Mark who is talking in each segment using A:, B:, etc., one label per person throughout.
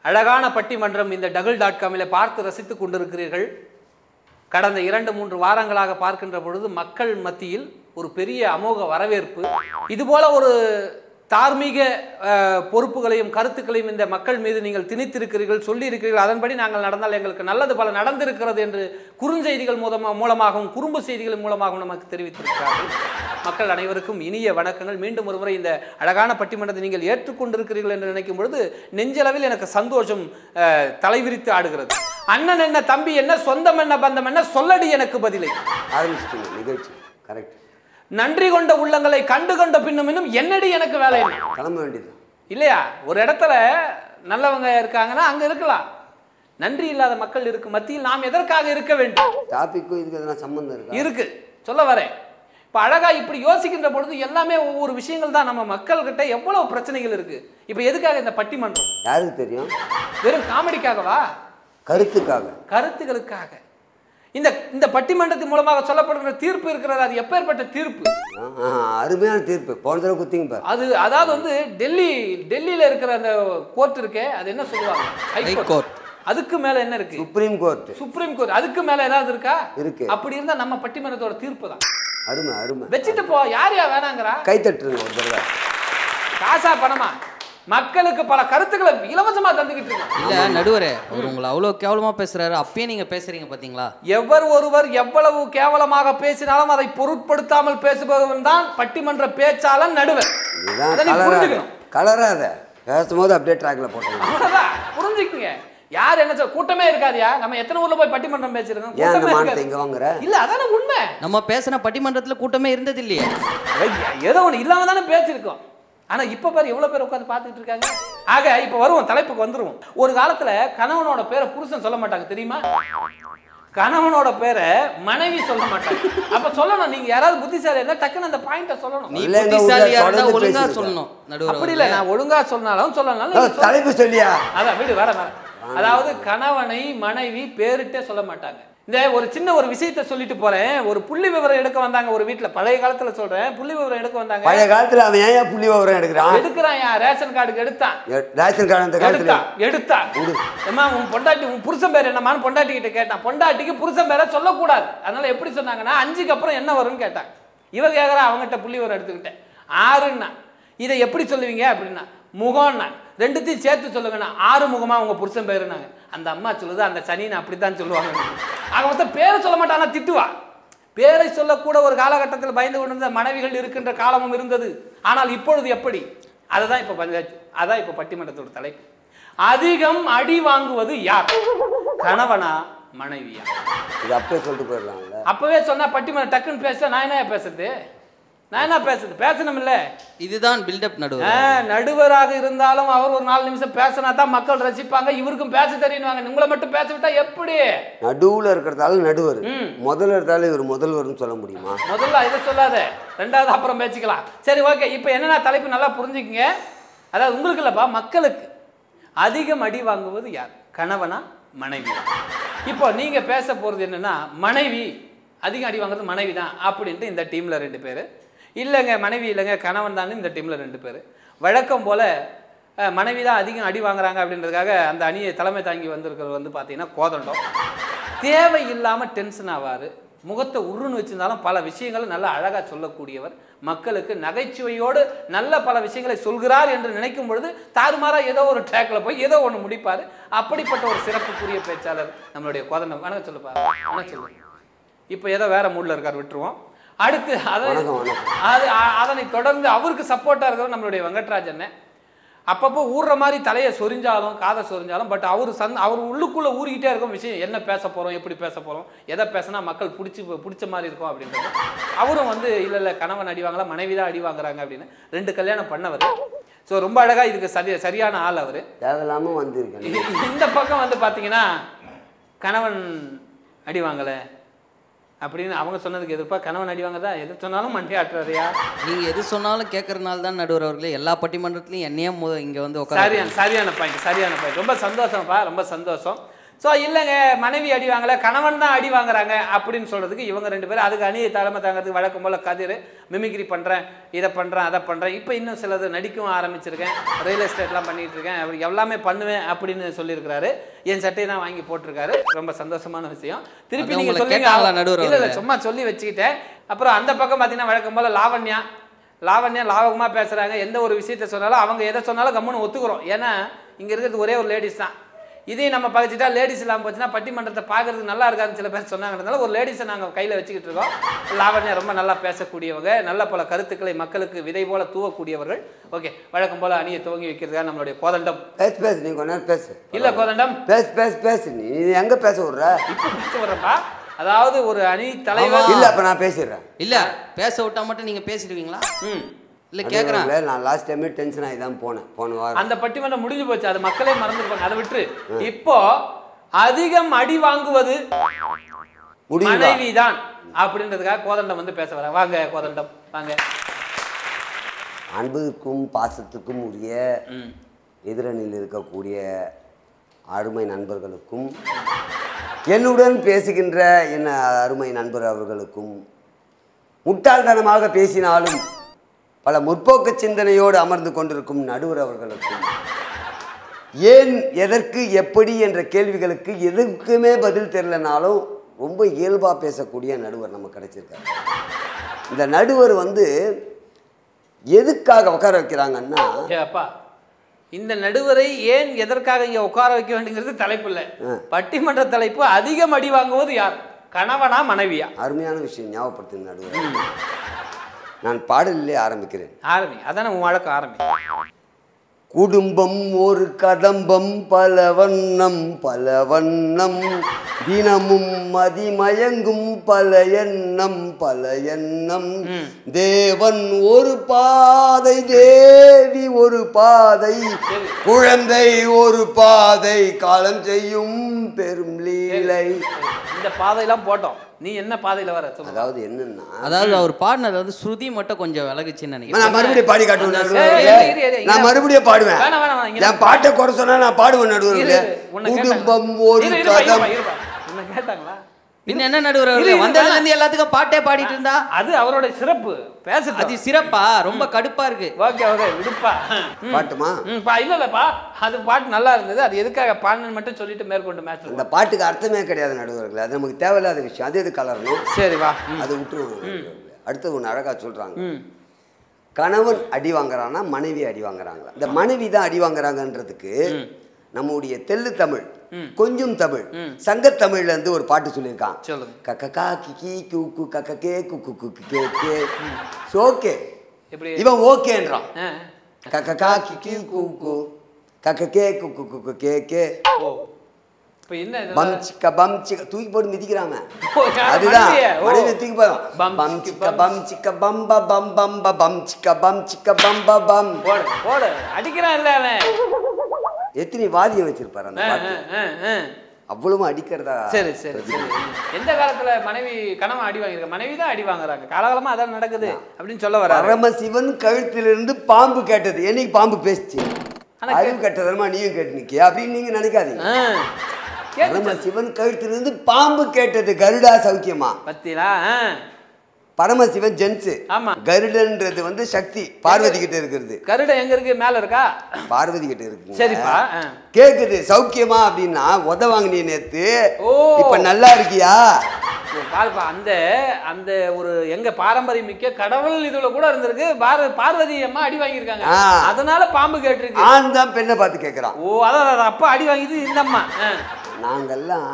A: அழகான பட்டிமன்றம் இந்த டபுள் டாட் காமில் பார்த்து ரசித்துக் கொண்டிருக்கிறீர்கள் கடந்த இரண்டு மூன்று வாரங்களாக பார்க்கின்ற பொழுது மக்கள் மத்தியில் ஒரு பெரிய அமோக வரவேற்பு இதுபோல ஒரு தார்மீக அஹ், பொறுப்புகளையும் கருத்துக்களையும் இந்த மக்கள் மீது நீங்கள் திணித்திருக்கிறீர்கள் சொல்லியிருக்கிறீர்கள் அதன்படி நாங்கள் நடந்தால் எங்களுக்கு நல்லது பல நடந்திருக்கிறது என்று குறுஞ்செய்திகள் மூலமா மூலமாகவும் குறும்பு செய்திகள் மூலமாகவும் நமக்கு தெரிவித்திருக்கிறார்கள் மக்கள் அனைவருக்கும் இனிய வணக்கங்கள் மீண்டும் ஒருமுறை இந்த அழகான பட்டிமன்றத்தை நீங்கள் ஏற்றுக்கொண்டிருக்கிறீர்கள் என்று நினைக்கும் பொழுது நெஞ்சளவில் எனக்கு சந்தோஷம் அஹ், தலைவிரித்து ஆடுகிறது அண்ணன் என்ன தம்பி என்ன சொந்தம் என்ன பந்தம் என்ன சொல்லடி எனக்கு பதிலை
B: ஆரம்பிச்சிட்டீங்க நிகழ்ச்சி கரெக்ட்
A: நன்றி கொண்ட உள்ளங்களை கண்டு கொண்ட பின்னும் இன்னும் என்னடி எனக்கு வேலை என்ன
B: கிளம்ப வேண்டியது
A: இல்லையா ஒரு இடத்துல நல்லவங்க இருக்காங்கன்னா அங்க இருக்கலாம் நன்றி இல்லாத மக்கள் இருக்கு மத்தியில் நாம் எதற்காக இருக்க வேண்டும்
B: டாபிக்கும் இதுக்கு எதனா சம்மந்தம் இருக்கா
A: இருக்கு சொல்ல வரேன் இப்போ அழகா இப்படி யோசிக்கின்ற பொழுது எல்லாமே ஒவ்வொரு விஷயங்கள் தான் நம்ம மக்கள்கிட்ட எவ்வளவு பிரச்சனைகள் இருக்கு இப்போ எதுக்காக இந்த பட்டிமன்றம்
B: யாருக்கு தெரியும்
A: வெறும் காமெடிக்காகவா
B: கருத்துக்காக
A: கருத்துகளுக்காக இந்த இந்த பட்டிமன்றத்தின் மூலமாக சொல்லப்படுகிற தீர்ப்பு இருக்கிறது அது எப்பேற்பட்ட தீர்ப்பு
B: ஆ, ஆ, அருமையான தீர்ப்பு போன தடவை குத்திங்க பாரு
A: அது அதாவது வந்து டெல்லி டெல்லியில இருக்கிற அந்த கோர்ட் இருக்கே அது என்ன சொல்லுவாங்க ஹை கோர்ட் அதுக்கு மேல என்ன இருக்கு
B: சுப்ரீம் கோர்ட்
A: சுப்ரீம் கோர்ட் அதுக்கு மேல ஏதாவது இருக்கா
B: இருக்கு
A: அப்படி இருந்தா நம்ம பட்டிமன்றத்தோட தீர்ப்பு தான்
B: அருமை அருமை
A: வச்சுட்டு போ யார் யா வேணாங்கிறா
B: கை தட்டுருங்க ஒரு தடவை
A: காசா பணமா மக்களுக்கு பல கருத்துக்களை இலவசமா தந்துகிட்டு இருக்கோம்
C: இல்ல நடுவரே அவர் உங்களை அவ்வளவு கேவலமா பேசுறாரு அப்பயே நீங்க பேசுறீங்க பாத்தீங்களா
A: எவர் ஒருவர் எவ்வளவு கேவலமாக பேசினாலும் அதை பொருட்படுத்தாமல் பேசுபவன் தான் பட்டிமன்ற பேச்சாளன் நடுவர்
B: இதுதான்
A: அதை நீ
B: கலராத
A: புரிஞ்சுக்கணும்
B: கலராத பேசும்போது அப்படியே ட்ராக்ல போட்டுருங்க
A: அவ்வளவுதான் புரிஞ்சுக்குங்க யார் என்ன சொல் கூட்டமே இருக்காதியா நம்ம எத்தனை ஊர்ல போய் பட்டிமன்றம் பேசிருக்கோம்
B: ஏன் அந்த
A: கூட்டமே
B: மானத்தை
A: இருக்காது.
B: இங்க வாங்குற
A: இல்ல அதானே உண்மை
C: நம்ம பேசின பட்டிமன்றத்துல கூட்டமே இருந்தது இல்லையே
A: ஐயா, ஏதோ ஒண்ணு இல்லாம தானே பேசியிருக்கோம் ஆனா இப்ப பாரு எவ்வளவு பேர் உட்கார்ந்து பார்த்துட்டு இருக்காங்க ஆக இப்ப வருவோம் தலைப்புக்கு வந்துருவோம் ஒரு காலத்துல கணவனோட பேரை புருஷன் சொல்ல மாட்டாங்க தெரியுமா கணவனோட பேரை மனைவி சொல்ல மாட்டாங்க அப்ப சொல்லணும் நீங்க யாராவது புத்திசாலி இருந்தா டக்குன்னு அந்த பாயிண்ட சொல்லணும்
C: நீ
B: இல்லைங்க,
C: புத்திசாலியா
B: உள்ள
C: இருந்தா
B: தொடர்ந்து
C: ஒழுங்கா
B: பேசிட்டு
C: சொல்லணும் நடுவர்
A: அப்படி இல்ல நான் ஒழுங்கா சொன்னாலும் சொல்லலாம்
B: ஓ, தலைப்பு சொல்லியா
A: அதான் வீடு வர வர அதாவது கணவனை மனைவி பேரிட்டே சொல்ல மாட்டாங்க இந்த ஒரு சின்ன ஒரு விஷயத்த சொல்லிட்டு போறேன் ஒரு புள்ளி விவரம் எடுக்க வந்தாங்க ஒரு வீட்ல பழைய காலத்துல சொல்றேன் புள்ளி விவரம் எடுக்க வந்தாங்க
B: பழைய காலத்துல அவன் ஏன் புள்ளி விவரம் எடுக்கிறான்
A: எடுக்கிறான் யா ரேஷன் கார்டுக்கு எடுத்தான்
B: எ- ரேஷன் கார்டு அந்த காலத்துல
A: எடுத்தான் எடுத்தான் ஏம்மா உன் பொண்டாட்டி உன் புருஷன் பேர் என்னமான்னு பொண்டாட்டி கிட்ட கேட்டான் பொண்டாட்டிக்கு புருஷன் பேரை சொல்லக்கூடாது அதனால எப்படி சொன்னாங்கன்னா அஞ்சுக்கு அப்புறம் என்ன வரும்னு கேட்டான் இவ கேட்குறா அவங்ககிட்ட புள்ளி விவரம் எடுத்துக்கிட்டேன் ஆறுன்னா இதை எப்படி சொல்லுவீங்க அப்படின்னா முகம்னா ரெண்டுத்தையும் சேர்த்து சொல்லுங்கண்ணா ஆறு முகமா உங்க புருஷன் பேருனாங்க அந்த அம்மா சொல்லுது அந்த சனின்னு அப்படித்தான் சொல்லுவாங்க ஆக மொத்தம் பேரை சொல்ல மாட்டானா திட்டுவா பேரை சொல்லக்கூட ஒரு காலகட்டத்தில் பயந்து கொண்டிருந்த மனைவிகள் இருக்கின்ற காலமும் இருந்தது ஆனால் இப்பொழுது எப்படி அதுதான் இப்போ பஞ்சாயத்து அதான் இப்போ பட்டிமன்றத்தோட தலைப்பு அதிகம் அடி வாங்குவது யார் கணவனா மனைவியா
B: இது அப்படியே சொல்லிட்டு போயிடலாம்ல
A: அப்பவே சொன்னா பட்டிமன்றம் டக்குன்னு பேச நான் என்ன பேசுறது நான் என்ன பேசுறது பேசணும் இல்ல
C: இதுதான் பில்டப் நடுவர்
A: ஆ, நடுவராக இருந்தாலும் அவர் ஒரு நாலு நிமிஷம் பேசினா தான் மக்கள் ரசிப்பாங்க இவருக்கும் பேச தெரியுவாங்க உங்களை மட்டும் பேச விட்டா எப்படி
B: நடுவுல இருக்கிறதால நடுவர்
A: ம்.
B: முதல்ல இருந்தாலும் இவர் முதல்வர்னு சொல்ல முடியுமா
A: முதல்ல இதை சொல்லாத ரெண்டாவது அப்புறம் பேசிக்கலாம் சரி ஓகே இப்போ என்னென்ன தலைப்பு நல்லா புரிஞ்சுக்கங்க அதாவது உங்களுக்கு இல்லைப்பா மக்களுக்கு அதிகம் அடி வாங்குவது யார் கணவனா மனைவி இப்போ நீங்க பேச போறது என்னன்னா மனைவி அதிகம் அடி வாங்குறது மனைவி தான் அப்படின்ட்டு இந்த டீம்ல ரெண்டு பேர் இல்லைங்க மனைவி இல்லைங்க கணவன் தான் இந்த டீம்ல ரெண்டு பேர் வழக்கம் போல அஹ், மனைவி தான் அதிகம் அடி வாங்குறாங்க அப்படின்றதுக்காக அந்த அணியை தலைமை தாங்கி வந்திருக்கிறது வந்து பார்த்தீங்கன்னா கோதண்டம் தேவையில்லாமல் டென்ஷன் ஆவார் முகத்தை உருன்னு வச்சிருந்தாலும் பல விஷயங்களை நல்லா அழகாக சொல்லக்கூடியவர் மக்களுக்கு நகைச்சுவையோடு நல்ல பல விஷயங்களை சொல்கிறார் என்று நினைக்கும் பொழுது தாறுமாறா ஏதோ ஒரு ட்ராக்ல போய் ஏதோ ஒன்று முடிப்பார் அப்படிப்பட்ட ஒரு சிறப்புக்குரிய பேச்சாளர் நம்மளுடைய கோதண்டம் வணக்கம் சொல்லுப்பா வணக்கம் சொல்லு இப்போ ஏதோ வேற மூடில் இருக்கார் விட்டுருவோம் அடுத்து அதை
B: வணக்கம், வணக்கம்.
A: அது அ- அதனை தொடர்ந்து அவருக்கு சப்போர்ட்டாக இருக்கிறவர் நம்மளுடைய வெங்கட்ராஜன் அப்பப்போ ஊறுற மாதிரி தலையை சொரிஞ்சாலும் காதை சொரிஞ்சாலும் பட் அவர் சந் அவர் உள்ளுக்குள்ளே ஊறிக்கிட்டே இருக்கும் விஷயம் என்ன பேச போகிறோம் எப்படி பேச போகிறோம் எதை பேசினா மக்கள் பிடிச்சி பிடிச்ச மாதிரி இருக்கும் அப்படின்றது அவரும் வந்து இல்லை இல்லை கணவன் அடி வாங்கலாம் மனைவி தான் அடி வாங்குறாங்க அப்படின்னு ரெண்டு கல்யாணம் பண்ணவர் ஸோ ரொம்ப அழகாக இதுக்கு சரி சரியான ஆள் அவர்
B: தேவையில்லாம வந்திருக்கேன்
A: இந்த பக்கம் வந்து பார்த்தீங்கன்னா கணவன் அடி வாங்கலை அப்படின்னு அவங்க சொன்னதுக்கு எதிர்ப்பா கணவன் அடி வாங்கதா எது சொன்னாலும் மண்டி ஆட்டுறாருயா
C: நீங்க எது சொன்னாலும் கேட்கறதுனால தான் நடுவர் அவர்களே எல்லா பட்டிமன்றத்திலையும் என்னையே மு- இங்க வந்து உட்கார
A: சரியான சரியான பாயிண்ட் சரியான பாயிண்ட் ரொம்ப சந்தோஷம்ப்பா ரொம்ப சந்தோஷம் ஸோ இல்லைங்க மனைவி அடி வாங்கல கணவன் தான் அடி வாங்குறாங்க அப்படின்னு சொல்றதுக்கு இவங்க ரெண்டு பேரும் அதுக்கு அணியை தலைமை தாங்கிறதுக்கு வழக்கம் போல கதிர் மிமிக்ரி பண்றேன் இதை பண்றேன் அதை பண்றேன் இப்போ இன்னும் சிலது நடிக்கவும் ஆரம்பிச்சிருக்கேன் ரியல் எஸ்டேட்லாம் பண்ணிட்டு இருக்கேன் அப்படி எல்லாமே பண்ணுவேன் அப்படின்னு சொல்லியிருக்கிறாரு என் சட்டையை தான் வாங்கி போட்டிருக்காரு ரொம்ப சந்தோஷமான விஷயம் திருப்பி
C: அது
A: நீங்க
C: உங்களை
A: சொல்லுங்க
C: கேட்டாங்களா நடுவர்
A: இல்ல இல்ல
C: அவர்களே?
A: சும்மா சொல்லி வச்சுக்கிட்டேன் அப்புறம் அந்த பக்கம் பார்த்தீங்கன்னா வழக்கம் போல லாவண்யா லாவண்யா லாவகமாக பேசுகிறாங்க எந்த ஒரு விஷயத்த சொன்னாலும் அவங்க எதை சொன்னாலும் கம்முன்னு ஒத்துக்கிறோம் ஏன்னா இங்கே இருக்கிறது ஒரே ஒரு லேடிஸ் தான் இதையும் நம்ம பகிச்சிட்டா லேடிஸ் இல்லாமல் போச்சுன்னா பட்டிமன்றத்தை பார்க்கறதுக்கு நல்லா இருக்காதுன்னு சில பேர் சொன்னாங்கன்றதால ஒரு லேடிஸை நாங்கள் கையில் வச்சுக்கிட்டு இருக்கோம் லாவண்யா ரொம்ப நல்லா பேசக்கூடியவங்க நல்ல பல கருத்துக்களை மக்களுக்கு விதை போல தூவக்கூடியவர்கள் ஓகே வழக்கம் போல அணியை துவங்கி வைக்கிறதுக்காக நம்மளுடைய கோதண்டம்
B: பேசு பேசு நீ கொஞ்ச நேரம் பேசு
A: இல்லை கோதண்டம்
B: பேசு பேசு பேசு நீ எங்க பேச விடுற
A: இப்போ பேச வர்றப்பா அதாவது ஒரு அணி தலைவர்
B: இல்ல அப்ப நான் பேசிடுறேன்
C: இல்ல பேச விட்டா மட்டும் நீங்க பேசிடுவீங்களா
A: ம்
C: இல்ல கேக்குறேன்
B: நடுவர்களே, நான் லாஸ்ட் டைமே டென்ஷன் ஆகி தான் போனேன் போன வாரம்
A: அந்த பட்டிமன்றம் முடிஞ்சு போச்சு அது மக்களே மறந்துருப்பாங்க அதை விட்டு இப்போ அதிகம் அடி வாங்குவது
B: முடியுமா
A: மனைவி தான் அப்படின்றதுக்காக கோதண்டம் வந்து பேச வரேன் வாங்க கோதண்டம் வாங்க
B: அன்புக்கும் பாசத்துக்கும் உரிய எதிரணியில் இருக்கக்கூடிய அருமை நண்பர்களுக்கும் என்னுடன் பேசுகின்ற என் அருமை நண்பர் அவர்களுக்கும் முட்டாள்தனமாக பேசினாலும் பல முற்போக்கு சிந்தனையோடு அமர்ந்து கொண்டிருக்கும் நடுவர் அவர்களுக்கும் ஏன் எதற்கு எப்படி என்ற கேள்விகளுக்கு எதுக்குமே பதில் தெரியலனாலும் ரொம்ப இயல்பாக பேசக்கூடிய நடுவர் நமக்கு கிடைச்சிருக்காரு இந்த நடுவர் வந்து எதுக்காக உட்கார வைக்கிறாங்கன்னா
A: ஏ அப்பா இந்த நடுவரை ஏன் எதற்காக இங்க உட்கார வைக்க வேண்டியது தலைப்பு இல்லை பட்டிமன்ற தலைப்பு அதிகம் அடி வாங்குவது யார் கணவனா மனைவியா
B: அருமையான விஷயம் ஞாபகப்படுத்துங்க நடுவர் நான் பாடலிலே ஆரம்பிக்கிறேன்
A: ஆரம்பி அதானே உன் வழக்கம் ஆரம்பி
B: குடும்பம் ஒரு கதம்பம் பல வண்ணம் பல வண்ணம் தினமும் மதிமயங்கும் பல எண்ணம் பல எண்ணம் தேவன் ஒரு பாதை தேவி ஒரு பாதை குழந்தை ஒரு பாதை காலம் செய்யும் பெரும் லீலை
A: இந்த பாதையெல்லாம் போட்டோம் நீ என்ன பாதையில வர சொல்லு
B: அதாவது என்னன்னா
C: அதாவது அவர் பாடினது வந்து ஸ்ருதி மட்டும் கொஞ்சம் விலகுச்சுன்னு நினைக்கிறேன்
B: நான் மறுபடியும் பாடி காட்டுவேன்
A: அந்த-
B: நடுவர்களே.
A: ஏய், இரு, இரு, இரு.
B: நான் மறுபடியும் பாடுவேன்
A: வேணாம், வேணாம், வேணாம். இங்க
B: என் பாட்டை குறை சொன்னா நான் பாடுவேன்
A: இரு,
B: நடுவர்களே
A: இரு, உன்னை
B: குடும்பம்
A: கேட்டாங்க.
B: ஒரு
A: இரு, இருப்பா,
B: கதம்
A: இருப்பா, இருப்பா. உன்னை கேட்டாங்களா
C: பின்ன என்ன நடுவர்
A: இரு,
C: அவர்களே?
A: இரு,
C: வந்ததுல
A: வேணாம்.
C: இருந்து எல்லாத்துக்கும் பாட்டே பாடிட்டு இருந்தா
A: அது அவரோட சிறப்பு பேசுறது
C: அது சிறப்பா ரொம்ப கடுப்பா இருக்கு
A: ஓகே ஓகே விடுப்பா ம்.
B: பாட்டுமா
A: ம் பா இல்ல இல்லப்பா அது பாட்டு நல்லா இருந்தது அது எதுக்காக பாடணும்னு மட்டும் சொல்லிட்டு மேற்கொண்டு மேட்ச்
B: அந்த பாட்டுக்கு அர்த்தமே கிடையாது நடுவர்களே அது நமக்கு தேவையில்லாத விஷயம் அது எது கலரணும்
A: சரி வா
B: அதை விட்டுருவாங்க நடுவர்களே. அடுத்து ஒன்று அழகா சொல்றாங்க
A: ம்
B: கணவன் அடி வாங்குறான்னா மனைவி அடி வாங்குறாங்களா இந்த மனைவி தான் அடி வாங்குறாங்கன்றதுக்கு நம்முடைய தெள்ளு தமிழ் கொஞ்சம் தமிழ் சங்கத் தமிழ்ல இருந்து ஒரு பாட்டு சொல்லியிருக்கான்
A: சொல்லுங்க
B: கக்கா கிக்கி குக்கு கக்க கே குக்கு குக்கு கே கே சோகே
A: எப்படி
B: இவன் ஓகேன்றான்
A: ஆ.
B: கக்கா கிக்கி குக்கு கக்க கே குக்கு குக்கு கே கே
A: ஓ இப்போ என்ன இது?
B: பம் சிக்க பம் சிக்க தூக்கி போட்டு மிதிக்கிறாம
A: ஓ, யார்
B: அதுதான்
A: மனைவியா? ஓ.
B: மனைவி தூக்கி போதும்
A: பம்
B: பம்
A: சிக்க
B: சிக்க பம் சிக்க பம் ப பம் பம் ப பம் சிக்க பம் சிக்க பம் ப பம்
A: போடு போடு அடிக்கிறான் இல்ல அவன்
B: எத்தனை வாதியம் வச்சிருப்பாரு அந்த
A: ஆ,
B: பாட்டு
A: ஆ, ஆ, ஆ.
B: அவ்வளவு அடிக்கிறதா
A: சரி சரி சரி எந்த காலத்துல மனைவி கணவன் அடி வாங்கியிருக்க மனைவி தான் அடி வாங்குறாங்க காலகாலமா அதான் நடக்குது அப்படின்னு சொல்ல வர
B: பரமசிவன் கழுத்திலிருந்து பாம்பு கேட்டது என்னைக்கு பாம்பு பேசுச்சு
A: ஆனா
B: அறிவு கட்டதரமா நீயும் கேட்டு நிக்கிய அப்படின்னு நீங்க நினைக்காதீங்க பரமசிவன் கழுத்திலிருந்து பாம்பு கேட்டது கருடா சௌக்கியமா
A: பத்திலா
B: பரமசிவன் ஜென்ஸ்
A: ஆமா.
B: கருடன்றது வந்து சக்தி பார்வதி கிட்ட இருக்கிறது
A: கருடை எங்க இருக்கு மேல இருக்கா
B: பார்வதி கிட்ட இருக்கு
A: சரிப்பா ஆ.
B: கேக்குது சௌக்கியமா அப்படின்னா உத வாங்கினீ நேத்து
A: ஓ.
B: இப்ப நல்லா இருக்கியா
A: ஓ, பாருப்பா அந்த அந்த ஒரு எங்க பாரம்பரியம் மிக்க கடவுள் இதுல கூட இருந்திருக்கு பார பார்வதி அம்மா அடி வாங்கியிருக்காங்க
B: ஆ.
A: அதனால பாம்பு கேட்டிருக்கு
B: ஆண் தான் பெண்ணை பார்த்து கேட்குறான்
A: ஓ அதான் அதான், அப்பா அடி வாங்கிது இந்த அம்மா ஆ.
B: நாங்கெல்லாம்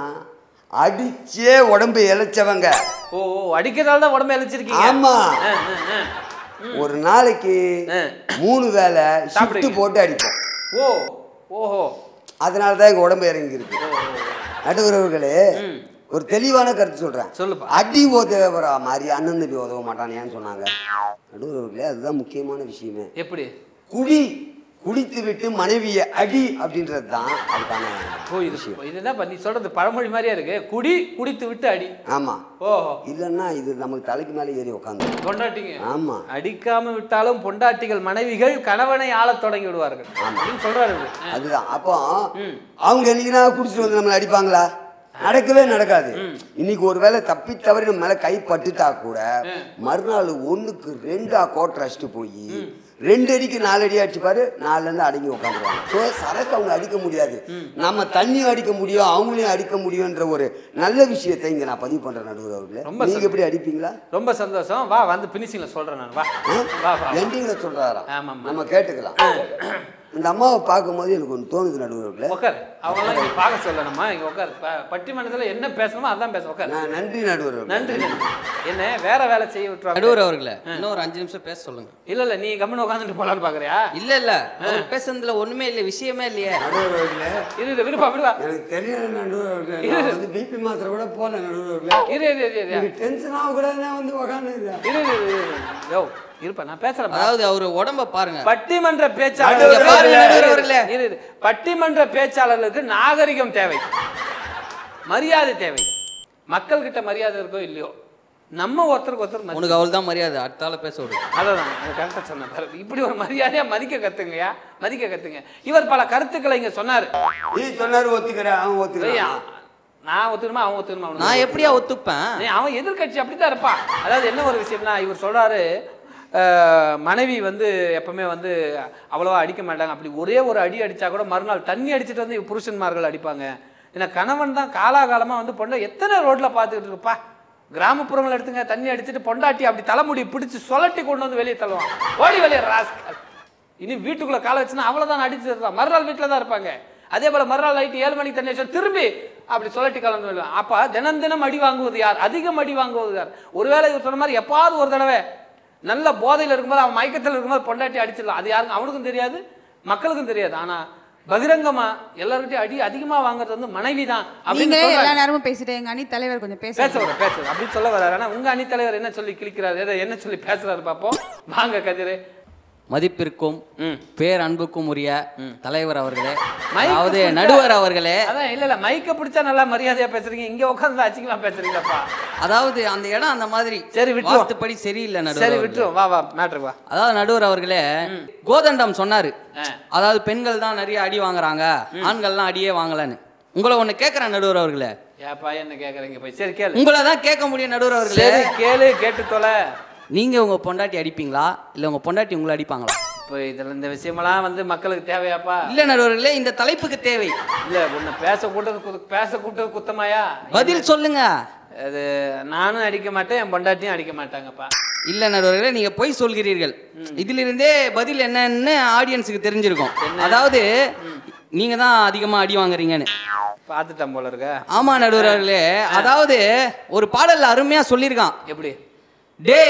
B: அடிச்சே உடம்பு இழைச்சவங்க
A: ஓ ஓ அடிக்கிறதால தான் உடம்பு இழைச்சிருக்கீங்க
B: ஆமா
A: ஆ, ஆ, ஆ.
B: ஒரு நாளைக்கு
A: ஆ.
B: மூணு வேளை ஷிஃப்ட்
A: சாப்பிடுறீங்க.
B: போட்டு அடிப்போம்
A: ஓ ஓஹோ
B: அதனால தான் எங்க உடம்பு இறங்கி இருக்கு நடுவர்களே
A: ம்.
B: ஒரு தெளிவான கருத்து சொல்றேன்
A: சொல்லுப்பா
B: அடி உதவுறா மாதிரி அண்ணன் தம்பி உதவ மாட்டானேன்னு சொன்னாங்க நடுவர்களே அதுதான் முக்கியமான விஷயமே
A: எப்படி
B: குடி குடித்து விட்டு மனைவியை அடி அப்படின்றது தான் அதுக்கான
A: ஓ இது இதுதான் இப்ப நீ சொல்றது பழமொழி மாதிரியா இருக்கு குடி குடித்து விட்டு அடி
B: ஆமா
A: ஓஹோ
B: இல்லைன்னா இது நமக்கு தலைக்கு மேலே ஏறி உட்காந்து
A: பொண்டாட்டிங்க
B: ஆமா
A: அடிக்காம விட்டாலும் பொண்டாட்டிகள் மனைவிகள் கணவனை ஆளத் தொடங்கி விடுவார்கள் அப்படின்னு சொல்றாரு இவரு. ஆ.
B: அதுதான் அப்போ அவங்க என்னைக்குனா குடிச்சிட்டு வந்து நம்மளை அடிப்பாங்களா நடக்கவே நடக்காது இன்னைக்கு ஒருவேளை தப்பி தவறி நம்ம மேல கை பட்டுட்டா கூட மறுநாள் ஒண்ணுக்கு ரெண்டா கோட்டை அடிச்சுட்டு போய் ரெண்டு அடிக்கு நாலு அடி அடிச்சுப்பாரு நாலுல இருந்து அடங்கி உட்காந்துருவாங்க ஸோ சரக்கு அவங்க அடிக்க முடியாது நம்ம தண்ணியும் அடிக்க முடியும் அவங்களையும் அடிக்க முடியும்ன்ற ஒரு நல்ல விஷயத்தை இங்க நான் பதிவு பண்றேன் நடுவர் அவர்களே
A: ரொம்ப
B: நீங்க எப்படி அடிப்பீங்களா
A: ரொம்ப சந்தோஷம் வா வந்து பினிஷிங்ல சொல்றேன் நான் வா வா வா
B: எண்டிங்ல சொல்றாராம்
A: ஆமாம்
B: நம்ம கேட்டுக்கலாம் இந்த அம்மாவை பார்க்கும்போது எனக்கு ஒன்று தோணுது நடுவர் அவர்களே
A: உட்காரு அவங்களாம் இங்க பார்க்க சொல்லணுமா இங்க உட்காரு ப- பட்டிமன்றத்துல என்ன பேசணுமோ அதான் பேச உட்காரு
B: நான் நன்றி நடுவர் அவர்களே.
A: நன்றி நன்றி என்ன வேற வேலை செய்ய விட்டுருவாங்க
C: நடுவர் அவர்களே இன்னும் ஒரு அஞ்சு நிமிஷம் பேச சொல்லுங்க
A: இல்ல இல்ல நீ கம்முன்னு உட்காந்துட்டு போலான்னு பாக்குறியா
C: இல்ல இல்ல அவர் பேசுனதுல ஒண்ணுமே இல்ல விஷயமே இல்லையே
B: நடுவர் அவர்களே
A: இரு இரு விருப்பா விடுவா
B: எனக்கு தெரியல நடுவர் அவர்களே நான் வந்து பிபி மாத்திரை கூட போல நடுவர் அவர்களே
A: இரு இரு இரு இரு
B: எனக்கு டென்ஷன் ஆக கூட நான் வந்து உக்காந்து
A: இரு இரு இரு, இரு. யோ இருப்பா நான் பேசுறேன்
C: அதாவது அவர் உடம்ப பாருங்க
A: பட்டிமன்ற
C: இங்க
A: பேச்சாளர்
C: பாருங்க, நடுவர் அவர்களே.
A: இரு, இரு. பட்டிமன்ற பேச்சாளர்களுக்கு நாகரிகம் தேவை மரியாதை தேவை மக்கள் கிட்ட மரியாதை இருக்கோ இல்லையோ நம்ம ஒருத்தருக்கு ஒருத்தர் மதி-
C: உனக்கு அவள் தான் மரியாதை அடுத்தால பேச விடு
A: அதான் கரெக்டாக சொன்னேன் பாரு. இப்படி ஒரு மரியாதையா மதிக்க கத்துங்கயா மதிக்க கத்துங்க இவர் பல கருத்துக்களை இங்க சொன்னாரு
B: நீ சொன்னாரு ஒத்துக்கிறேன் அவன்
A: ஏய்,
B: ஒத்துக்கிறான்
A: நான் ஒத்துக்கணுமா அவன் ஒத்துக்கணுமா அவனுக்கு
C: நான் எப்படியா ஒத்துப்பேன்
A: ஏய், அவன் எதிர்க்கட்சி அப்படித்தான் இருப்பான் அதாவது என்ன ஒரு விஷயம்னா இவர் சொல்றாரு அஹ், மனைவி வந்து எப்பவுமே வந்து அவ்வளவா அடிக்க மாட்டாங்க அப்படி ஒரே ஒரு அடி அடிச்சா கூட மறுநாள் தண்ணி அடிச்சிட்டு வந்து புருஷன்மார்கள் அடிப்பாங்க ஏன்னா கணவன் தான் காலாகாலமா வந்து பொண்ணை எத்தனை ரோட்ல பார்த்துக்கிட்டு இருப்பா கிராமப்புறங்கள் எடுத்துங்க தண்ணி அடிச்சிட்டு பொண்டாட்டி அப்படி தலைமுடி பிடிச்சு சொலட்டி கொண்டு வந்து வெளியே தள்ளுவான் ஓடி வெளியே ராஸ்கல் இனி வீட்டுக்குள்ள காலை வச்சுன்னா அவ்வளவுதான் அடிச்சு தான் மறுநாள் வீட்டில் தான் இருப்பாங்க அதே போல மறுநாள் நைட்டு ஏழு மணிக்கு தண்ணி வச்சா திரும்பி அப்படி சொல்லட்டி கலந்து விடுவான் அப்ப தினம் தினம் அடி வாங்குவது யார் அதிகம் அடி வாங்குவது யார் ஒருவேளை இவர் சொன்ன மாதிரி எப்பாவது ஒரு தடவை நல்ல போதையில் இருக்கும்போது அவன் மயக்கத்தில் இருக்கும்போது பொண்டாட்டி அடிச்சிடலாம் அது யாருக்கும் அவனுக்கும் தெரியாது மக்களுக்கும் தெரியாது ஆனா பகிரங்கமா எல்லார்கிட்டயும் அடி அதிகமா வாங்குறது வந்து மனைவி தான் அப்படின்னு
D: நீங்களே
A: சொல்றாரு.
D: எல்லா நேரமும் பேசிட்டு எங்க அணி தலைவர் கொஞ்சம் பேச
A: பேச விட பேச விட. அப்படி சொல்ல வர்றாரு ஆனா உங்க அணித்தலைவர் என்ன சொல்லி கிழிக்கிறாரு எதை என்ன சொல்லி பேசுறாரு பார்ப்போம் வாங்க கதிரு
C: மதிப்பிற்கும்
A: ம்
C: பேர் அன்புக்கும் உரிய தலைவர் அவர்களே
A: மைக்கு
C: அதாவது
A: பிடிச்சா-
C: நடுவர் அவர்களே
A: அதான் இல்ல இல்ல மைக்க பிடிச்சா நல்லா மரியாதையா பேசுறீங்க இங்க உட்கார்ந்து அசிங்கமா பேசுறீங்கப்பா
C: அதாவது அந்த இடம் அந்த மாதிரி
A: சரி, விட்டுருவோம்.
C: வாஸ்துப்படி சரியில்லை நடுவர்
A: சரி
C: அவர்களே.
A: விட்டுரும் வா வா மேட்ருக்கு வா
C: அதாவது நடுவர் அவர்களே கோதண்டம் சொன்னாரு
A: ஆ.
C: அதாவது பெண்கள் தான் நிறைய அடி வாங்குறாங்க ஆண்கள்லாம் அடியே வாங்கலன்னு உங்களை ஒண்ணு கேட்கிறேன் நடுவர் அவர்களே
A: ஏப்பா என்ன கேக்குறீங்க போய் சரி கேளு
C: உங்களை தான் கேட்க முடியும் நடுவர் அவர்களே
A: சரி கேளு கேட்டு தொலை
C: நீங்க உங்க பொண்டாட்டி அடிப்பீங்களா இல்ல உங்க பொண்டாட்டி உங்களை அடிப்பாங்களா
A: இப்போ இதுல இந்த விஷயமெல்லாம் வந்து மக்களுக்கு தேவையாப்பா
C: இல்ல நடுவர்களே இந்த தலைப்புக்கு தேவை
A: இல்ல உன்னை பேச கூட்டது கு- பேச கூட்டது குத்தமாயா
C: பதில் சொல்லுங்க
A: அது நானும் அடிக்க மாட்டேன் என் பொண்டாட்டியும் அடிக்க மாட்டாங்கப்பா
C: இல்ல நடுவர்களே நீங்க பொய் சொல்கிறீர்கள் இதிலிருந்தே பதில் என்னன்னு ஆடியன்ஸுக்கு தெரிஞ்சிருக்கும் அதாவது நீங்க தான் அதிகமா அடி வாங்குறீங்கன்னு
A: பார்த்துட்டேன் போல இருக்க
C: ஆமா நடுவர் அவர்களே அதாவது ஒரு பாடல்ல அருமையா சொல்லியிருக்கான்
A: எப்படி
C: டே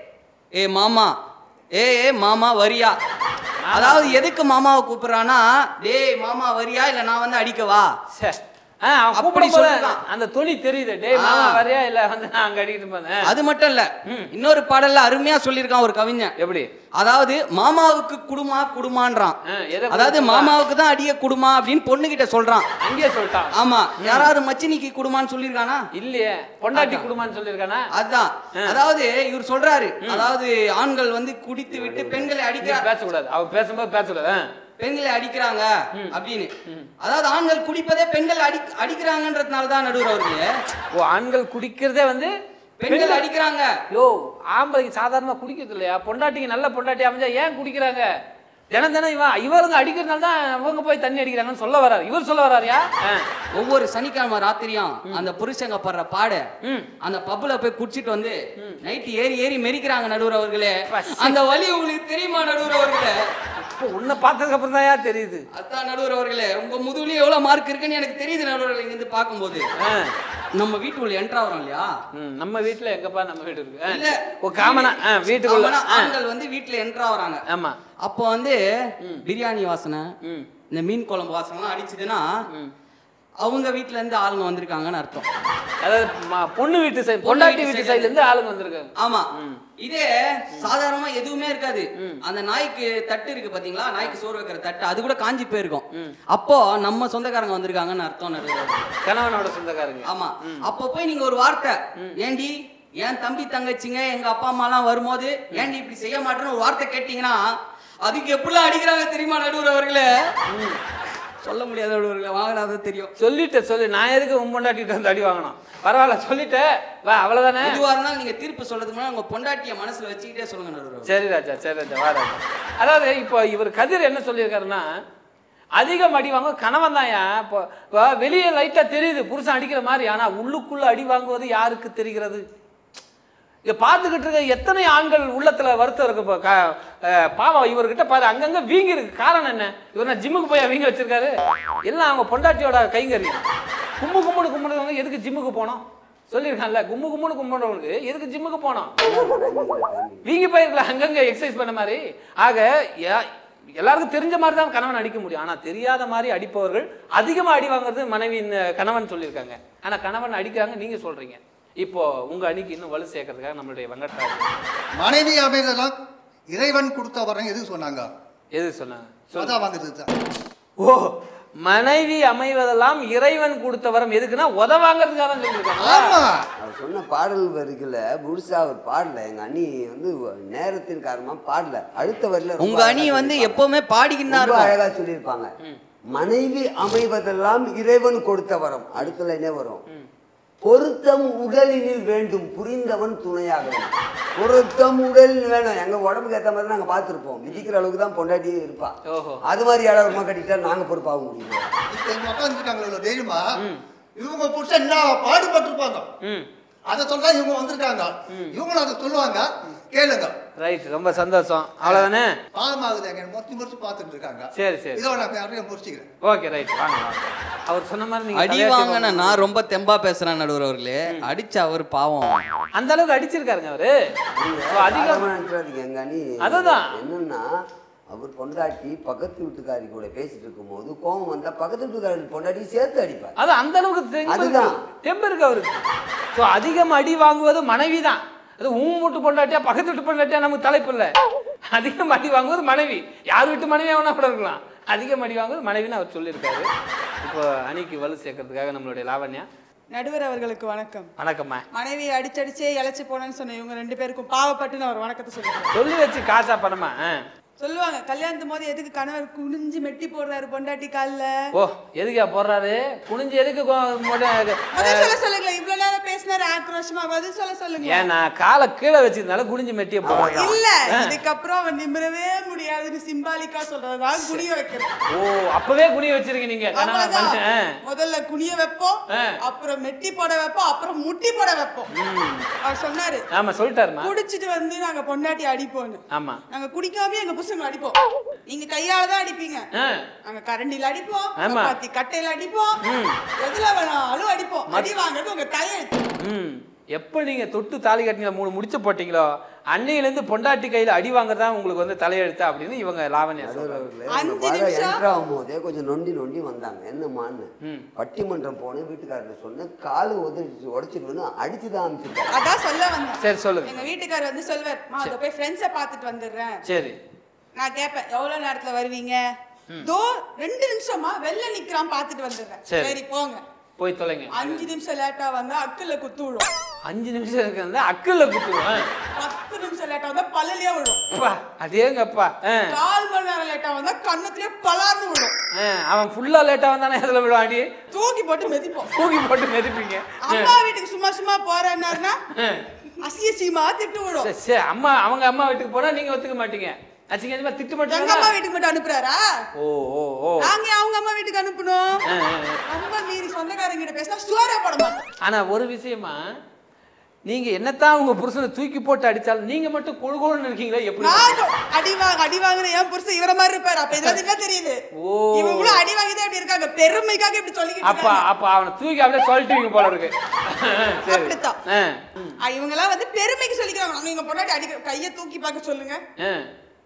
C: ஏ மாமா ஏ ஏ மாமா வரியா அதாவது எதுக்கு மாமாவை கூப்பிடுறான்னா டேய் மாமா வரியா இல்ல நான் வந்து அடிக்கவா
A: சே ஆ அவன்
C: அப்படி
A: கூப்பிடும் போது
C: சொல்லிருக்கான்.
A: அந்த துணி தெரியுது டேய் மாமா வரையா இல்ல வந்து நான் அங்க அடிக்கிட்டு போனேன்
C: அது மட்டும் இல்ல இன்னொரு பாடல்ல அருமையா சொல்லியிருக்கான் ஒரு கவிஞன்
A: எப்படி
C: அதாவது மாமாவுக்கு குடுமா குடுமான்றான்
A: ஆ, எதை
C: அதாவது
A: குடுமா?
C: மாமாவுக்கு தான் அடிய குடுமா அப்படின்னு பொண்ணு கிட்ட சொல்றான்
A: அங்கேயே சொல்லிட்டான்
C: ஆமா யாராவது மச்சினிக்கு குடுமான்னு சொல்லியிருக்கானா
A: இல்லையே பொண்டாட்டி குடும்பம்னு சொல்லியிருக்கானா
C: அதான் அதாவது இவர் சொல்றாரு அதாவது ஆண்கள் வந்து குடித்து விட்டு பெண்களை
A: நீ
C: அடிக்க
A: பேசக்கூடாது அவ பேசும்போது பேசக்கூடாது ஆ.
C: பெண்களை அடிக்கிறாங்க அப்படின்னு அதாவது ஆண்கள் குடிப்பதே பெண்கள் அடி அடிக்கிறாங்கன்றதுனால தான் நடுவர் அவர்களே
A: ஓ ஆண்கள் குடிக்கிறதே வந்து
C: பெண்கள் அடிக்கிறாங்க
A: யோ ஆம்பளைக்கு சாதாரணமா குடிக்கிறது இல்லையா பொண்டாட்டிக்கு நல்ல பொண்டாட்டி அமைஞ்சா ஏன் குடிக்கிறாங்க தினம் தினம் இவன் இவருங்க அடிக்கிறதுனால தான் அவங்க போய் தண்ணி அடிக்கிறாங்கன்னு சொல்ல வராரு இவர் சொல்ல வராருயா ஆ.
C: ஒவ்வொரு சனிக்கிழமை ராத்திரியும் அந்த புருஷங்க படுற பாடு
A: ம்.
C: அந்த பப்புல போய் குடிச்சிட்டு வந்து நைட்டு ஏறி ஏறி மெரிக்கிறாங்க நடுவர் அவர்களே
A: பசி.
C: அந்த வலி உங்களுக்கு தெரியுமா நடுவர் அவர்களே
A: இப்போ உன்னை பார்த்ததுக்கு அப்புறம் தான் தெரியுது
C: அதான் நடுவர் அவர்களே உங்க முதுகுலயே எவ்வளவு மார்க் இருக்குன்னு எனக்கு தெரியுது நடுவர் அவர்களே, இங்க இருந்து பார்க்கும்போது
A: ஆ.
C: நம்ம வீட்டுக்குள்ள என்ட்ரு ஆகிறோம் இல்லையா
A: ம், நம்ம வீட்டுல எங்கப்பா நம்ம வீடு இருக்கு ஆ.
C: இல்ல
A: ஓ காமனா ஆ, வீட்டுக்குள்ள
C: காமனா
A: ஆ.
C: ஆண்கள் வந்து வீட்டுல என்ட்ரு ஆகுறாங்க
A: ஆமா
C: அப்போ வந்து பிரியாணி வாசனை
A: ம்
C: இந்த மீன் குழம்பு வாசனைலாம் அடிச்சுதுன்னா அவங்க வீட்ல இருந்து ஆளுங்க வந்திருக்காங்கன்னு அர்த்தம்
A: அதாவது ம- பொண்ணு வீட்டு சைடு பொண்டாட்டி வீட்டு சைடுல இருந்து ஆளுங்க வந்திருக்காங்க
C: ஆமா இதே சாதாரணமா எதுவுமே இருக்காது அந்த நாய்க்கு தட்டு இருக்கு பாத்தீங்களா நாய்க்கு சோறு வைக்கிற தட்டு அது கூட காஞ்சி போயிருக்கும் அப்போ நம்ம சொந்தக்காரங்க வந்திருக்காங்கன்னு அர்த்தம் நடுவர்
A: கணவனோட சொந்தக்காரங்க
C: ஆமா அப்போ போய் நீங்க ஒரு வார்த்தை ஏண்டி என் தம்பி தங்கச்சிங்க எங்க அப்பா அம்மாலாம் வரும்போது ஏண்டி இப்படி செய்ய மாட்டேன்னு ஒரு வார்த்தை கேட்டீங்கன்னா அதுக்கு எப்படிலாம் அடிக்கிறாங்க தெரியுமா நடுவர் அவர்களே சொல்ல முடியாத நடுவர்களே வாங்கினா தெரியும்
A: சொல்லிட்ட சொல்லு நான் எதுக்கு உன் பொண்டாட்டிட்டு வந்து அடி வாங்கணும் பரவாயில்ல சொல்லிட்டேன் வா அவ்வளவுதானே
C: எதுவா இருந்தாலும் நீங்க தீர்ப்பு சொல்றதுக்கு முன்னாடி உங்க பொண்டாட்டிய மனசுல வச்சுக்கிட்டே சொல்லுங்க நடுவர் அவர்களே.
A: சரி ராஜா சரி ராஜா வா ராஜா அதாவது இப்போ இவர் கதிர் என்ன சொல்லியிருக்காருன்னா அதிகம் அடி வாங்க கணவன் தான் இப்போ இப்போ வெளியே லைட்டாக தெரியுது புருஷன் அடிக்கிற மாதிரி ஆனால் உள்ளுக்குள்ள அடி வாங்குவது யாருக்கு தெரிகிறது இதை பார்த்துக்கிட்டு இருக்க எத்தனை ஆண்கள் உள்ளத்துல வருத்தம் இருக்கு இப்போ க- அஹ் பாவம் இவர்கிட்ட பாரு அங்கங்க வீங்கி இருக்கு காரணம் என்ன இவர் நான் ஜிம்முக்கு போய் வீங்க வச்சிருக்காரு எல்லாம் அவங்க பொண்டாட்டியோட கைங்கறி கும்பு கும்புன்னு கும்பிடுறவங்க எதுக்கு ஜிம்முக்கு போனோம் சொல்லியிருக்கான்ல கும்பு கும்புன்னு கும்பிடுறவங்களுக்கு எதுக்கு ஜிம்முக்கு போனோம் வீங்கி போயிருக்கலாம் அங்கங்க எக்ஸசைஸ் பண்ண மாதிரி ஆக யா- எல்லாருக்கும் தெரிஞ்ச மாதிரி தான் கணவன் அடிக்க முடியும் ஆனா தெரியாத மாதிரி அடிப்பவர்கள் அதிகமா அடி வாங்குறது மனைவியின் அஹ், கணவன் சொல்லியிருக்காங்க ஆனா கணவன் அடிக்கிறாங்க நீங்க சொல்றீங்க இப்போ உங்க அணிக்கு இன்னும் வலு சேர்க்கறதுக்காக நம்மளுடைய வெங்கட்ராஜ்
E: மனைவி அமைதெல்லாம் இறைவன் கொடுத்த வரம் எது சொன்னாங்க
A: எது சொன்னாங்க சொல்லு.
E: அதான் வாங்குறது தான்
A: ஓ மனைவி அமைவதெல்லாம் இறைவன் கொடுத்த வரம் எதுக்குன்னா உதவாங்கிறதுக்காக தான் சொல்லியிருக்காங்க
E: ஆமா
B: அவர் சொன்ன பாடல் வரிகளை முழுசா அவர் பாடல எங்க அண்ணி வந்து நேரத்தின் காரணமா பாடல அடுத்த வரியில ரொம்ப
C: உங்க அணி
B: அழகா
C: வந்து
B: சொல்லியிருப்பாங்க.
C: எப்பவுமே பாடிக்கின்னு தான்
B: ரொம்ப
C: இருக்கும்
B: அழகா சொல்லியிருப்பாங்க மனைவி அமைவதெல்லாம் இறைவன் கொடுத்த வரம் அடுத்த லைனே வரும் பொருத்தம் உடலினில் வேண்டும் புரிந்தவன் துணையாக வேண்டும். பொருத்தம் உடலில் வேணும் எங்க உடம்புக்கு ஏத்த மாதிரி நாங்க பார்த்திருப்போம் மிதிக்கிற அளவுக்கு தான் பொண்டாட்டியே இருப்பா
A: ஓஹோ.
B: அது மாதிரி யாராவது கட்டிட்டா நாங்க பொறுப்பாக முடியும்
E: இப்ப இவங்க உட்காந்துருக்காங்களே இவ்வளவு தைரியமா இவங்க புருஷன் என்ன பாடுபட்டிருப்பாங்க
A: ம்
E: அதை சொல்றா இவங்க வந்திருக்காங்க இவங்களும் அதை சொல்லுவாங்க கேளுங்க
A: ரைட் ரொம்ப சந்தோஷம் அவ்வளவுதானே
E: பாவமாகுது எங்க முறைச்சு முறைச்சு பார்த்துட்டு இருக்காங்க
A: சரி சரி
E: இதோ நான் அப்படியே முடிச்சுக்கிறேன்
A: ஓகே ரைட் வாங்க வாங்க அவர் சொன்ன மாதிரி நீங்க
C: அடி
A: தலையாட்டி
C: வாங்கின
A: வாங்க.
C: நான் ரொம்ப தெம்பா பேசுறேன் நடுவர் அவர்களே அடிச்ச அவர் பாவம்
A: அந்த அளவுக்கு அடிச்சிருக்காருங்க அவரு So, அதிகம்
B: அதிகமா நினைச்சாதீங்க எங்க அண்ணி
A: அதுதான்.
B: என்னன்னா அவர் பொண்டாட்டி பக்கத்து வீட்டுக்காரி கூட பேசிட்டு இருக்கும்போது கோவம் வந்தா பக்கத்து வீட்டுக்காரி பொண்டாட்டி சேர்த்து அடிப்பார்
A: அது அந்த அளவுக்கு தெம்பு இருக்கு.
B: அதுதான்.
A: தெம்பு இருக்கு அவருக்கு ஸோ அதிகம் அடி வாங்குவது மனைவி தான் அது உன் வீட்டு பொண்டாட்டியா பக்கத்து வீட்டு பொண்டாட்டியா நமக்கு தலைப்பு இல்லை அதிகம் அடி வாங்குவது மனைவி யார் வீட்டு மனைவியா வேணா கூட இருக்கலாம் அதிகம் அடி வாங்குவது மனைவின்னு அவர் சொல்லியிருக்காரு இப்போ அணிக்கு வலு சேர்க்கறதுக்காக நம்மளுடைய லாவண்யா
D: நடுவர் அவர்களுக்கு வணக்கம்
A: வணக்கம்மா
D: மனைவி அடிச்சடிச்சே இழைச்சு போனேன்னு சொன்ன இவங்க ரெண்டு பேருக்கும் பாவப்பட்டு நான் ஒரு வணக்கத்தை சொல்லுவேன்
A: சொல்லி வச்சு காசா பணமா ஆ.
D: சொல்லுவாங்க கல்யாணத்து போது எதுக்கு கணவர் குனிஞ்சு மெட்டி போடுறாரு பொண்டாட்டி கால்ல
A: ஓ எதுக்கா போடுறாரு குனிஞ்சு எதுக்கு கொ- மொட-
D: பதில் சொல்ல சொல்லுங்களேன் இவ்வளவு நேரம் பேசினாரு ஆக்ரோஷமா பதில் சொல்ல சொல்லுங்க
A: ஏன் நான் காலை கீழே வச்சிருந்தாலும் குனிஞ்சு மெட்டிய போடுறேன்
D: இல்ல இதுக்கப்புறம் அவன் நிமிரவே முடியாதுன்னு சிம்பாலிக்கா சொல்றதுதான் குனிய வைக்கிறது
A: ஓ அப்பவே குனிய வச்சிருக்கீங்க நீங்க கணவன்
D: அவ்வளவுதான்.
A: மனுஷன்
D: முதல்ல குனிய வைப்போம்
A: ஆ.
D: அப்புறம் மெட்டி போட வைப்போம் அப்புறம் முட்டி போட வைப்போம் அவர் சொன்னாரு
A: ஆமா சொல்லிட்டாருமா
D: குடிச்சிட்டு வந்து நாங்க பொண்டாட்டி அடிப்போம்னு
A: ஆமா
D: நாங்க குடிக்காம எங்க புருஷங்க அடிப்போம் நீங்க கையால தான் அடிப்பீங்க
A: ஆ.
D: நாங்க கரண்டில அடிப்போம்
A: ஆமா.
D: சப்பாத்தி கட்டையில அடிப்போம் எதுல வேணாலும் அடிப்போம் அடி வாங்குறது உங்க தலையெழுத்து
A: ம் எப்போ நீங்க தொட்டு தாலி கட்டின மூணு முடிச்சு போட்டீங்களோ அன்னையிலேருந்து பொண்டாட்டி கையில அடி வாங்குறதா உங்களுக்கு வந்து தலையெழுத்து அப்படின்னு இவங்க லாவண்யா சொல்றாங்க
D: அஞ்சு நிமிஷம்.
B: என்ட்ரு ஆகும்போதே கொஞ்சம் நொண்டி நொண்டி வந்தாங்க என்னம்மான்னு பட்டிமன்றம் போனேன் வீட்டுக்காரர் சொன்னேன் காலு உதறிச்சு உடைச்சிருவேன்னு அடிச்சு தான் அனுப்பிச்சிருக்காரு
D: அதான் சொல்ல வந்தேன்
A: சரி சொல்லுங்க
D: எங்க வீட்டுக்காரர் வந்து சொல்வார் மா அதை போய் ஃப்ரெண்ட்ஸை பார்த்துட்டு வந்துடுறேன்
A: சரி
D: நான் கேட்பேன் எவ்வளவு நேரத்துல வருவீங்க தோ ரெண்டு நிமிஷமா வெளில நிக்கிறான் பார்த்துட்டு வந்துடுறேன்
A: சரி.
D: சரி போங்க
A: போய் தொலைங்க
D: அஞ்சு நிமிஷம் லேட்டா வந்தா அக்குல குத்து விடும்
A: அஞ்சு நிமிஷம் இருக்கிறது அக்கில் குத்துவேன்
D: பத்து நிமிஷம் லேட்டா வந்தா பல்லலியா விடும்
A: அப்பா அதேங்கப்பா ஆ
D: கால் மணி நேரம் லேட்டா வந்தா கண்ணத்திலே பலார்னு விடும்
A: ஆ, அவன் ஃபுல்லா லேட்டா வந்தானே எதுல விடும் அடி
D: தூக்கி போட்டு மிதிப்போம்
A: தூக்கி போட்டு மெதிப்பீங்க
D: அம்மா வீட்டுக்கு சும்மா சும்மா போறேன்னாருன்னா அசிய சீமா திட்டு விடும்
A: சரி, சரி அம்மா அவங்க அம்மா வீட்டுக்கு போனா நீங்க ஒத்துக்க மாட்டீங்க அச்சிங்க அச்சிமா திட்டு
D: எங்க
A: மாட்டீங்க
D: அம்மா வீட்டுக்கு மட்டும் அனுப்புறாரா
A: ஓ ஓ ஓ
D: நாங்க அவங்க அம்மா வீட்டுக்கு அனுப்பணும்
A: ஆ, ஆ, ஆ.
D: ரொம்ப மீறி சொந்தக்காரங்க கிட்ட பேசினா சோறே போட மாட்டோம்
A: ஆனா ஒரு விஷயமா நீங்க என்னத்தான் உங்க புருஷனை தூக்கி போட்டு அடிச்சாலும் நீங்க மட்டும் கொழு கொழுன்னு இருக்கீங்களா எப்படி
D: நானும் அடி வாங்க அடி வாங்குற என் புருஷன் இவர மாதிரி இருப்பாரு அப்ப இதுல என்ன தெரியுது
A: ஓ.
D: இவங்களும் அடி வாங்கி தான் இப்படி இருக்காங்க பெருமைக்காக இப்படி சொல்லிக்கிட்டு
A: அப்ப
D: இருக்காங்க
A: அப்ப அவனை தூக்கி அப்படியே சொல்லிட்டுவீங்க போல இருக்கு சரி
D: அப்படித்தான்.
A: ஆ,
D: ஆ, இவங்க எல்லாம் வந்து பெருமைக்கு சொல்லிக்கிறாங்க நீங்க பொண்டாட்டி அடிக்க கைய தூக்கி பார்க்க சொல்லுங்க
A: ஆ.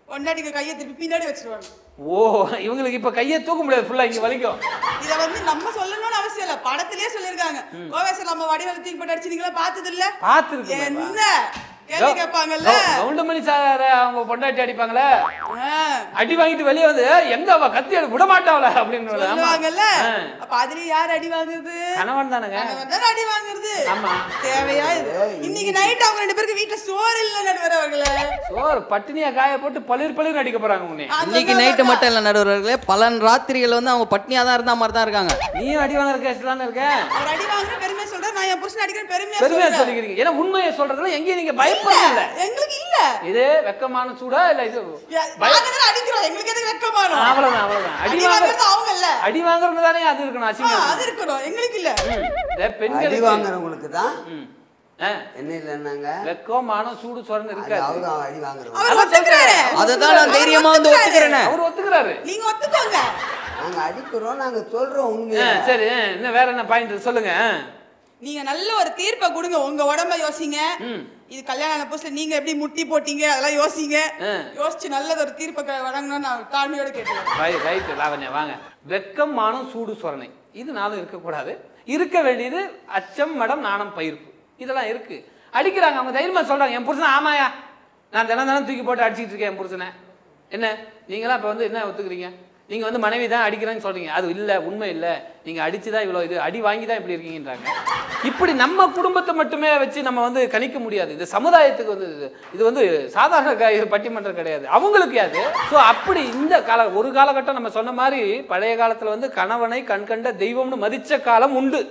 D: பொண்டாட்டிக்கு கையை திருப்பி பின்னாடி வச்சிருவாங்க
A: ஓ இவங்களுக்கு இப்ப கையை தூக்க முடியாது ஃபுல்லா இங்க வலிக்கும்
D: இத வந்து நம்ம சொல்லணும்னு அவசியம் இல்ல படத்திலேயே சொல்லிருக்காங்க கோவேசர் நம்ம வடிவேல தூக்கி போட்டு அடிச்சீங்களா பார்த்தது இல்ல
A: பார்த்துருக்கு
D: என்ன கேள்வி கேட்பாங்கல்ல
A: கவுண்டமணி சார் அவங்க பொண்டாட்டி அடிப்பாங்களே
D: ஆ,
A: அடி வாங்கிட்டு வெளியே வந்து எங்க அவ கத்தி எடு விட மாட்டாவல அப்படின்னு ஆமா.
D: சொல்லுவாங்கல்ல
A: ஆ.
D: அப்ப அதுலயும் யார் அடி வாங்குறது
A: கணவன் தானுங்க
D: கணவன் தானே அடி வாங்குறது
A: ஆமா.
D: தேவையா இது இன்னைக்கு நைட் அவங்க ரெண்டு பேருக்கு வீட்டுல சோறு இல்ல நடுவர் அவர்களே
A: சோறு பட்டினியா காய போட்டு பளிர் பளிர் அடிக்க போறாங்க உன்னை
C: இன்னைக்கு நைட்டு மட்டும் இல்ல நடுவர்களே பல ராத்திரிகள் வந்து அவங்க பட்னியா தான் இருந்தா மாதிரி தான் இருக்காங்க
A: நீயும் அடி வாங்குற கேஸ் தானே இருக்க
D: அவர் அடி வாங்குற பெருமையா சொல்றேன் நான் என் புருஷன் அடிக்கிறேன் பெருமையா
A: பெருமையா
D: சொல்றேன்
A: சொல்லிக்கிறீங்க ஏன்னா உண்மையை சொல்றதுல எங்கேயும் நீங்க பயப்படல இல்ல
D: எங்களுக்கு இல்ல
A: இது வெக்கமான சூடா இல்ல இது
D: யா- நாங்க தானே அடிக்கிறோம் எங்களுக்கு எதுக்கு வெக்கமானோம்
A: அவ்வளவுதான் அவ்வளவுதான் அடி
D: அடி
A: வாங்குற
D: வாங்குறது அவங்க இல்ல
A: அடி வாங்குறது தானே அது இருக்கணும்
D: ஆ,
A: அசிங்கம்
D: அது இருக்கணும் எங்களுக்கு இல்ல
A: இந்த
B: அடி
A: பெண்களுக்கு
B: வாங்குறவங்களுக்கு தான்
A: ம். ஆ,
B: என்ன இல்லைன்னாங்க
A: வெக்கம் மானம் சூடு சொரன்னு
B: அது
A: இருக்காது
B: அவரும் அடி வாங்குறவங்க
D: அவர் ஒத்துக்கிறாரு
C: அதுதான் நான் தைரியமா வந்து ஒத்துக்கிறேனே
A: அவர் ஒத்துக்கிறாரு
D: நீங்க ஒத்துக்கோங்க
B: நாங்க அடிக்கிறோம் நாங்க சொல்றோம்
A: ஆ,
B: உண்மையா
A: சரி ஆ, இன்னும் வேற என்ன பாயிண்ட் சொல்லுங்க ஆ.
D: நீங்க நல்ல ஒரு தீர்ப்பை கொடுங்க உங்க உடம்ப யோசிங்க
A: ம்.
D: இது கல்யாண ஆன புதுசுல நீங்க எப்படி முட்டி போட்டீங்க அதெல்லாம் யோசிங்க
A: ஆ.
D: யோசிச்சு நல்லது ஒரு தீர்ப்பை க- வழங்கணும்னு நான் தாழ்மையோட கேட்டுக்கிறேன்
A: ரைட் ரைட் லாவண்யா வாங்க வெக்கம் மானம் சூடு சொரணை இது நாளும் இருக்கக்கூடாது இருக்க வேண்டியது அச்சம் மடம் நாணம் பயிர்ப்பு இதெல்லாம் இருக்கு அடிக்கிறாங்க அவங்க தைரியமா சொல்றாங்க என் புருஷன் ஆமாயா நான் தினம் தினம் தூக்கி போட்டு அடிச்சிட்டு இருக்கேன் என் புருஷனை என்ன நீங்களாம் இப்போ வந்து என்ன ஒத்துக்கிறீங்க நீங்க வந்து மனைவி தான் அடிக்கிறேன்னு சொல்றீங்க அது இல்ல உண்மை இல்ல நீங்க அடிச்சு தான் இவ்வளோ இது அடி வாங்கி தான் இப்படி இருக்கீங்கன்றாங்க இப்படி நம்ம குடும்பத்தை மட்டுமே வச்சு நம்ம வந்து கணிக்க முடியாது இது சமுதாயத்துக்கு வந்து இது- இது வந்து சாதாரண க- இது பட்டிமன்றம் கிடையாது அவங்களுக்கு அது ஸோ அப்படி இந்த கால ஒரு காலகட்டம் நம்ம சொன்ன மாதிரி பழைய காலத்துல வந்து கணவனை கண்கண்ட தெய்வம்னு மதிச்ச காலம் உண்டு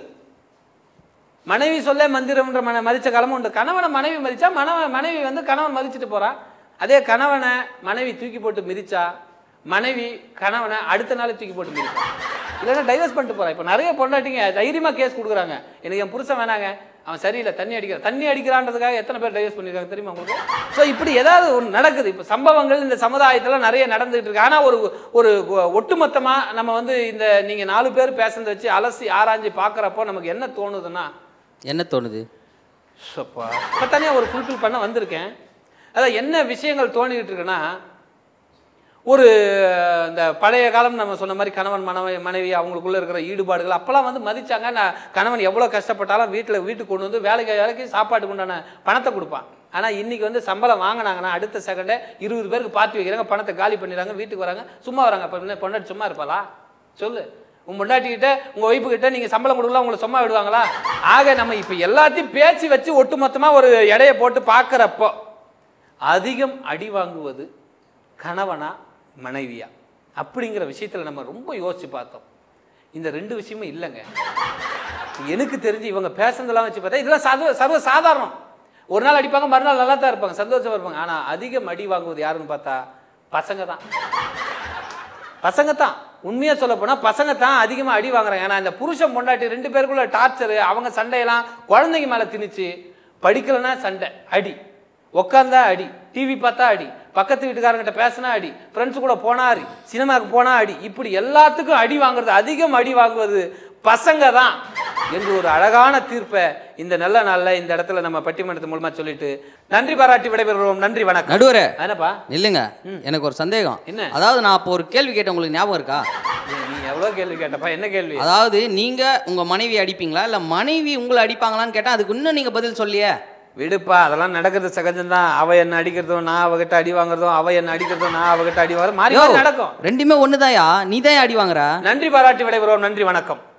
A: மனைவி சொல்ல மந்திரம்ன்ற மன மதிச்ச காலமும் உண்டு கணவனை மனைவி மதிச்சா மனவ மனைவி வந்து கணவன் மதிச்சுட்டு போறா அதே கணவனை மனைவி தூக்கி போட்டு மிதிச்சா மனைவி கணவனை அடுத்த நாள் தூக்கி போட்டு மிதிப்பா இல்லைன்னா டைவர்ஸ் பண்ணிட்டு போறா இப்போ நிறைய பொண்டாட்டிங்க தைரியமா கேஸ் கொடுக்குறாங்க எனக்கு என் புருஷன் வேணாங்க அவன் சரியில்லை தண்ணி அடிக்கிறான் தண்ணி அடிக்கிறான்றதுக்காக எத்தனை பேர் டைவர்ஸ் பண்ணியிருக்காங்க தெரியுமா உங்களுக்கு ஸோ இப்படி ஏதாவது ஒன்று நடக்குது இப்போ சம்பவங்கள் இந்த சமுதாயத்தில் நிறைய நடந்துகிட்டு இருக்கு ஆனால் ஒரு ஒரு ஒட்டுமொத்தமாக நம்ம வந்து இந்த நீங்கள் நாலு பேர் பேசுனதை வச்சு அலசி ஆராய்ஞ்சு பார்க்குறப்போ நமக்கு என்ன தோணுதுன்னா
C: என்ன தோணுது
A: சப்பா இப்போ தனியாக ஒரு ஃபுல்ஃபில் பண்ண வந்திருக்கேன் அதான் என்ன விஷயங்கள் தோணிக்கிட்டு இருக்குன்னா ஒரு இந்த பழைய காலம் நம்ம சொன்ன மாதிரி கணவன் மனைவி மனைவி அவங்களுக்குள்ள இருக்கிற ஈடுபாடுகள் அப்போல்லாம் வந்து மதிச்சாங்க நான் கணவன் எவ்வளோ கஷ்டப்பட்டாலும் வீட்டில் வீட்டுக்கு கொண்டு வந்து வேலைக்கு வேலைக்கு சாப்பாட்டுக்கு உண்டான பணத்தை கொடுப்பான் ஆனால் இன்னைக்கு வந்து சம்பளம் வாங்கினாங்கன்னா அடுத்த செகண்டே இருபது பேருக்கு பார்ட்டி வைக்கிறாங்க பணத்தை காலி பண்ணிடுறாங்க வீட்டுக்கு வராங்க சும்மா வராங்க அப்போ என்ன பொண்டாட்டி சும்மா இருப்பாளா சொல்லு உன் பொண்டாட்டிக்கிட்ட உங்கள் ஒய்ஃபு கிட்ட நீங்கள் சம்பளம் கொடுக்கலாம் உங்களை சும்மா விடுவாங்களா ஆக நம்ம இப்போ எல்லாத்தையும் பேசி வச்சு ஒட்டுமொத்தமாக ஒரு எடையை போட்டு பார்க்குறப்போ அதிகம் அடி வாங்குவது கணவனா மனைவியா அப்படிங்கிற விஷயத்தில் நம்ம ரொம்ப யோசிச்சு பார்த்தோம் இந்த ரெண்டு விஷயமும் இல்லைங்க எனக்கு தெரிஞ்சு இவங்க பேசுனதெல்லாம் வச்சு பார்த்தா இதெல்லாம் சர்வ சர்வ சாதாரணம் ஒரு நாள் அடிப்பாங்க மறுநாள் நல்லா தான் இருப்பாங்க சந்தோஷமா இருப்பாங்க ஆனால் அதிகம் அடி வாங்குவது யாருன்னு பார்த்தா பசங்க தான் பசங்க தான் உண்மையாக சொல்ல போனால் பசங்க தான் அதிகமாக அடி வாங்குறாங்க ஏன்னா இந்த புருஷன் பொண்டாட்டி ரெண்டு பேருக்குள்ள டார்ச்சரு அவங்க சண்டையெல்லாம் குழந்தைங்க மேலே திணிச்சு படிக்கலைன்னா சண்டை அடி உக்காந்தா அடி டிவி பார்த்தா அடி பக்கத்து வீட்டுக்காரங்கிட்ட பேசினா அடி ஃப்ரெண்ட்ஸ் கூட போனா அடி சினிமாவுக்கு போனா அடி இப்படி எல்லாத்துக்கும் அடி வாங்குறது அதிகம் அடி வாங்குவது பசங்க தான் என்று ஒரு அழகான தீர்ப்பை இந்த நல்ல நாளில் இந்த இடத்துல நம்ம பட்டிமன்றத்து மூலமா சொல்லிட்டு நன்றி பாராட்டி விடைபெறுவோம் நன்றி வணக்கம்
C: நடுவரே
A: என்னப்பா
C: இல்லைங்க எனக்கு ஒரு சந்தேகம்
A: என்ன?
C: அதாவது நான் அப்போ ஒரு கேள்வி கேட்டேன் உங்களுக்கு ஞாபகம் இருக்கா
A: ஏய், நீ எவ்வளோ கேள்வி கேட்டப்பா என்ன கேள்வி
C: அதாவது நீங்க உங்க மனைவி அடிப்பீங்களா இல்ல மனைவி உங்களை அடிப்பாங்களான்னு கேட்டா அதுக்கு இன்னும் நீங்க பதில் சொல்லியே
A: விடுப்பா அதெல்லாம் நடக்கிறது சகஜம்தான் அவ என்ன அடிக்கிறதும் நான் அவகிட்ட அடி வாங்குறதும் அவ என்ன அடிக்கிறதும் நான் அவகிட்ட அடி வாங்குறதும் மாறி
C: யோ,
A: மாறி நடக்கும்
C: ரெண்டுமே ஒண்ணுதாயா நீ தான் அடி வாங்குற
A: நன்றி பாராட்டி விடைபெறுவோம் நன்றி வணக்கம்